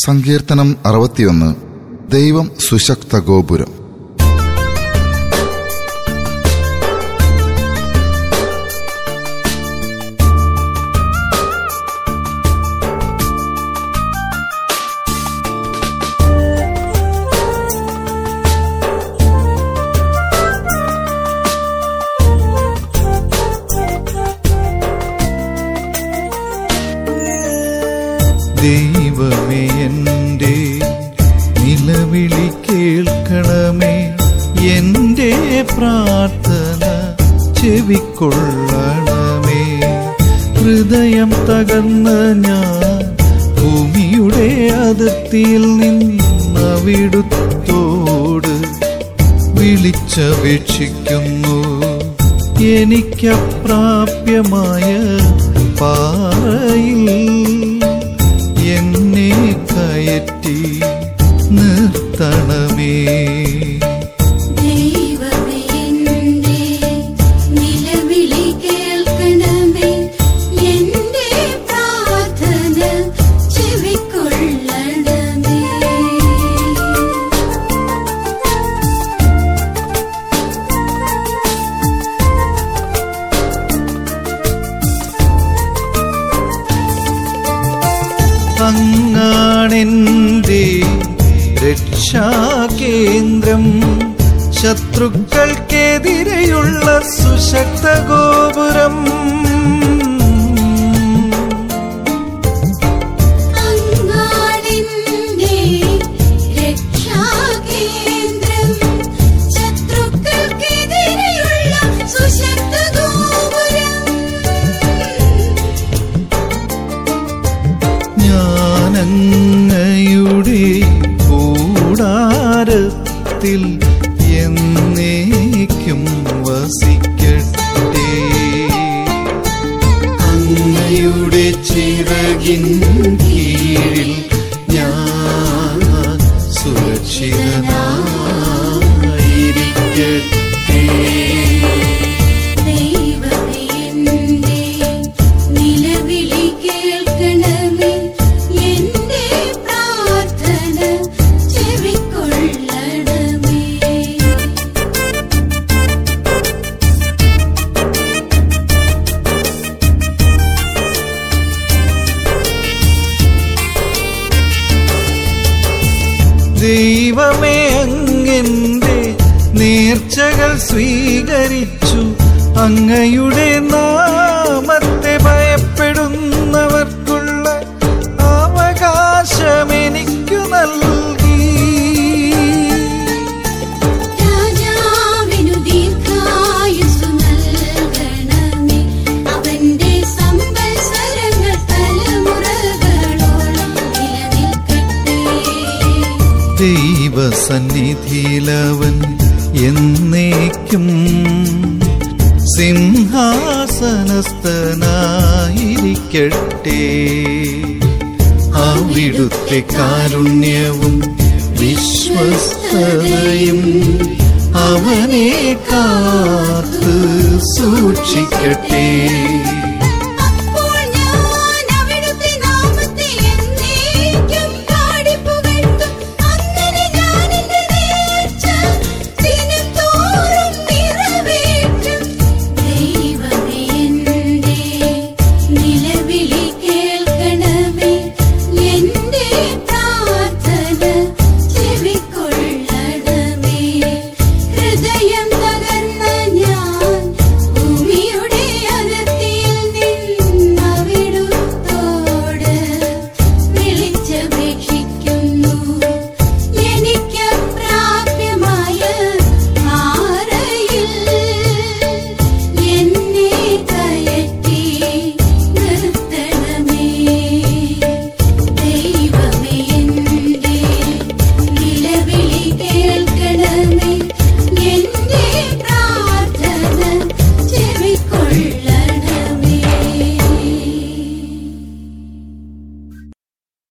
സങ്കീർത്തനം അറുപത്തിയൊന്ന് ദൈവം സുശക്ത ഗോപുരം ദൈവമേ എൻ്റെ നിലവിളി കേൾക്കണമേ എൻ്റെ പ്രാർത്ഥന ചെവിക്കൊള്ളണമേ ഹൃദയം തകർന്ന ഞാൻ ഭൂമിയുടെ അതിർത്തിയിൽ നിന്നവിടുത്തോട് വിളിച്ചപേക്ഷിക്കുന്നു എനിക്കപ്രാപ്യമായ പാറയിൽ എന്നെ കയറ്റി നിർത്തണമേ ദൈവമേ എൻ്റെ നിലവിളി കേൾക്കണമേ എൻ്റെ പ്രാർത്ഥന ചെവിക്കൊള്ളണമേ അങ്ങാണെന്റെ രക്ഷാകേന്ദ്രം ശത്രുക്കൾക്കെതിരെയുള്ള സുശക്ത ഗോപുരം അങ്ങാടിൻ്റെ രക്ഷാകേന്ദ്രം ശത്രുക്കൾക്കെതിരെയുള്ള സുശക്ത ഗോപുരം ഞാനങ്ങയുടെ കൂടാരത്തിൽ എന്നേക്കും വസിക്കട്ടെ അങ്ങയുടെ ചിറകിൻ കീഴിൽ ഞാൻ സുരക്ഷിതനായിരിക്കട്ടെ ദൈവമേ എൻ്റെ നിലവിളി കേൾക്കണമേ എൻ്റെ പ്രാർത്ഥന ചെവിക്കൊള്ളണമേ ദൈവമേ അങ്ങെന്റെ നേർച്ചകൾ സ്വീകരിച്ചു അങ്ങയുടെ നാമത്തെ ഭയപ്പെടുന്നവർക്കുള്ള അവകാശം എനിക്കു നൽകി രാജാവിനു ദീർഘായുസ്സു നൽകണമേ അവന്റെ സംവത്സരങ്ങൾ തലമുറകളോളം നിലനിൽക്കട്ടെ ദൈവസന്നിധിയിലവൻ എന്നേക്കും സിംഹാസനസ്ഥനായിരിക്കട്ടെ അവിടുത്തെ കാരുണ്യവും വിശ്വസ്തതയും അവനെ കാത്ത് സൂക്ഷിക്കട്ടെ